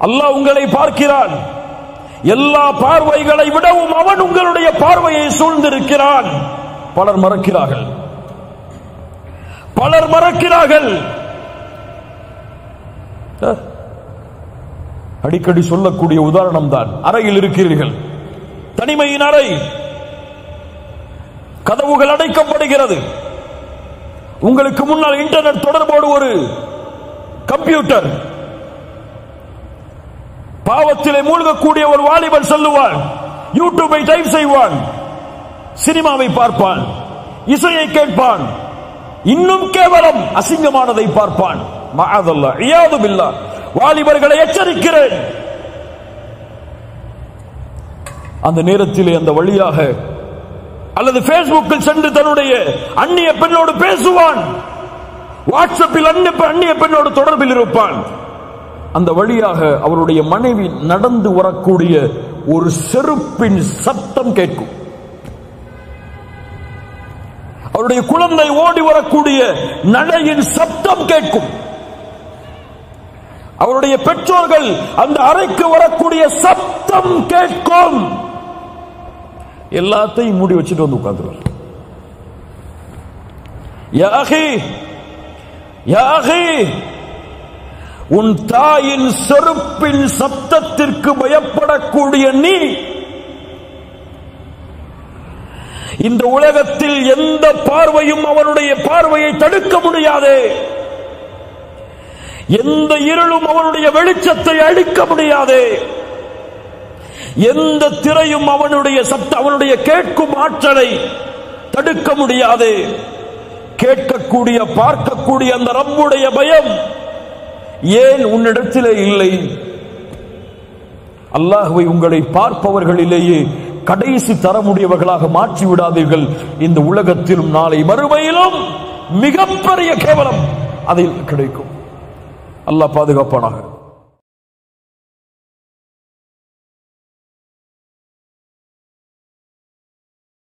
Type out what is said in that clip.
அல்லாஹ் உங்களை பார்க்கிறான் எல்லா பார்வைகளை விடவும் அவன் உங்களுடைய பார்வையை சூழ்ந்திருக்கிறான் பலர் மறக்கிறார்கள் பலர் மறக்கிறார்கள் அஹ், அடிக்கடி சொல்லக்கூடிய உதாரணம் தான் அறையில் இருக்கிறீர்கள் தனிமையின் அறை கதவுகள் அடைக்கப்படுகிறது உங்களுக்கு முன்னால் இன்டர்நெட் தொடர்போடு ஒரு கம்ப்யூட்டர் பாவத்திலே மூழ்கக்கூடிய ஒரு வாலிபன் சொல்லுவான் யூடியூபை டைப் செய்வான் சினிமாவை பார்ப்பான் இசையை கேட்பான் இன்னும் கேவலம் அசிங்கமானதை பார்ப்பான் மஅதல்லா இயாது பில்லா வாலிபர்களை எச்சரிக்கிறேன் அந்த நேரத்திலே அந்த வழியாக அல்லது பேஸ்புக்கில் சென்று தன்னுடைய அந்நிய பெண்ணோடு பேசுவான் வாட்ஸ்அப்பில் அந்நிய அந்நிய பெண்ணோடு தொடர்பில் இருப்பான் அந்த வழியாக அவருடைய மனைவி நடந்து வரக்கூடிய ஒரு செருப்பின் சத்தம் கேட்கும் அவருடைய குழந்தை ஓடி வரக்கூடிய நடையின் சத்தம் கேட்கும் அவருடைய பெற்றோர்கள் அந்த அறைக்கு வரக்கூடிய சத்தம் கேட்கும் எல்லாத்தையும் மூடி வச்சுட்டு வந்து உட்கார்ந்துருவார் யா அகி, யா அகி, உன் தாயின் செருப்பின் சப்தத்திற்கு பயப்படக்கூடிய நீ இந்த உலகத்தில் எந்த பார்வையும் அவனுடைய பார்வையை தடுக்க முடியாது எந்த இருளும் அவனுடைய வெளிச்சத்தை அழிக்க முடியாது எந்த திரையும் அவனுடைய சத்த அவனுடைய கேட்கும் ஆற்றலை தடுக்க முடியாது கேட்கக்கூடிய பார்க்கக்கூடிய அந்த ரப்புடைய பயம் ஏன் உன்னிடத்திலே இல்லை அல்லாஹ்வை உங்களை பார்ப்பவர்களிலேயே கடைசி தரமுடையவர்களாக மாற்றி விடாதீர்கள் இந்த உலகத்திலும் நாளை மறுமையிலும் மிகப்பெரிய கேவலம் அதில் கிடைக்கும் அல்லாஹ் பாதுகாப்பானாக